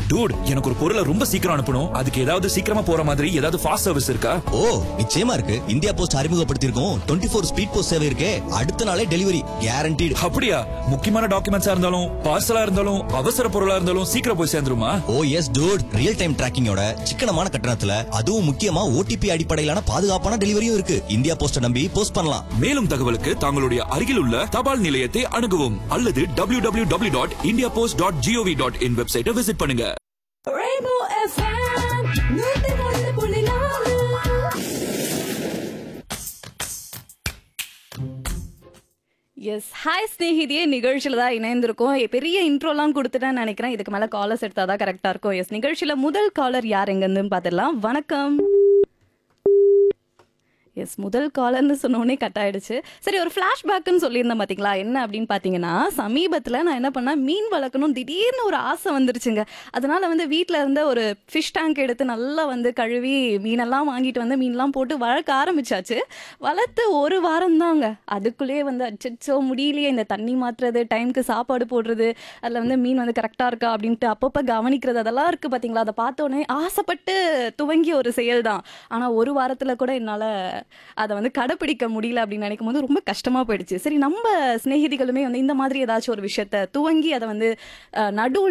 Dude எனக்கு ஒரு பொருளை ரொம்ப சீக்கிரம் அனுப்பணும் அதுக்கு ஏதாவது சீக்கிரமா போற மாதிரி ஏதாவது ஃபாஸ்ட் சர்வீஸ் இருக்கா ஓ நிச்சயமா இருக்கு இந்தியா போஸ்ட் அறிமுகப்படுத்தியிருக்கோம் டுவெண்ட்டி ஃபோர் ஸ்பீட் போஸ்ட் சேவை இருக்கே அடுத்த நாளே டெலிவரி கேரண்டீடு அப்படியா முக்கியமான டாக்குமெண்ட்ஸா இருந்தாலும் பார்சலா இருந்தாலும் அவசர பொருளா இருந்தாலும் சீக்கிரம் போய் சேர்ந்துருமா oh yes dude real time டிராக்கிங்கோட சிக்கனமான கட்டணத்துல அதுவும் முக்கியமா ஓடிபி அடிப்படையிலான பாதுகாப்பான டெலிவரியும் இருக்கு இந்தியா போஸ்ட நம்பி போஸ்ட் பண்ணலாம் மேலும் தகவலுக்கு தங்களுடைய அருகில் உள்ள தபால் நிலையத்தை அணுகவும் அல்லது W W W dot India post dot G O V dot in வெப்சைட்டை விசிட் பண்ணுங்க Rainbow FM, நூத்தி ஒன்று புள்ளி நாலு. எஸ் ஹாய் ஸ்நேகிதியே நிகழ்ச்சியில் தான் இணைந்திருக்கோம் எ- பெரிய இன்ட்ரோலாம் கொடுத்துட்டேன்னு நினைக்கிறேன் இதுக்கு மேலே காலர்ஸ் எடுத்தால் தான் கரெக்டாக இருக்கும் எஸ் நிகழ்ச்சியில் முதல் காலர் யார் எங்கேருந்துன்னு பார்த்துடலாம் வணக்கம் எஸ் முதல் காலர்னு சொன்னோடனே கட் ஆயிடுச்சு சரி ஒரு ஃப்ளாஷ்பேக்குன்னு சொல்லியிருந்தேன் பார்த்தீங்களா என்ன அப்படின்னு பார்த்தீங்கன்னா சமீபத்தில் நான் என்ன பண்ணேன் மீன் வளர்க்கணும் திடீர்னு ஒரு ஆசை வந்துருச்சுங்க அதனால வந்து வீட்டில் இருந்த ஒரு ஃபிஷ் டேங்க் எடுத்து நல்லா வந்து கழுவி மீனெல்லாம் வாங்கிட்டு வந்து மீன்லாம் போட்டு வளர்க்க ஆரம்பிச்சாச்சு வளர்த்து ஒரு வாரம் தாங்க அதுக்குள்ளேயே வந்து அச்சச்சோ முடியலையே இந்த தண்ணி மாற்றுறது டைமுக்கு சாப்பாடு போடுறது அதில் வந்து மீன் வந்து கரெக்டாக இருக்கா அப்படின்ட்டு அப்பப்போ கவனிக்கிறது அதெல்லாம் இருக்குது பார்த்தீங்களா அதை பார்த்தோன்னே ஆசைப்பட்டு துவங்கிய ஒரு செயல் தான் ஆனால் ஒரு வாரத்தில் கூட என்னால் அதை வந்து கடைப்பிடிக்க முடியல அப்படின்னு நினைக்கும் போது ரொம்ப கஷ்டமாக போயிடுச்சு சரி நம்ம சிநேகிதிகளுமே வந்து இந்த மாதிரி ஏதாச்சும் ஒரு விஷயத்த துவங்கி அதை வந்து நடு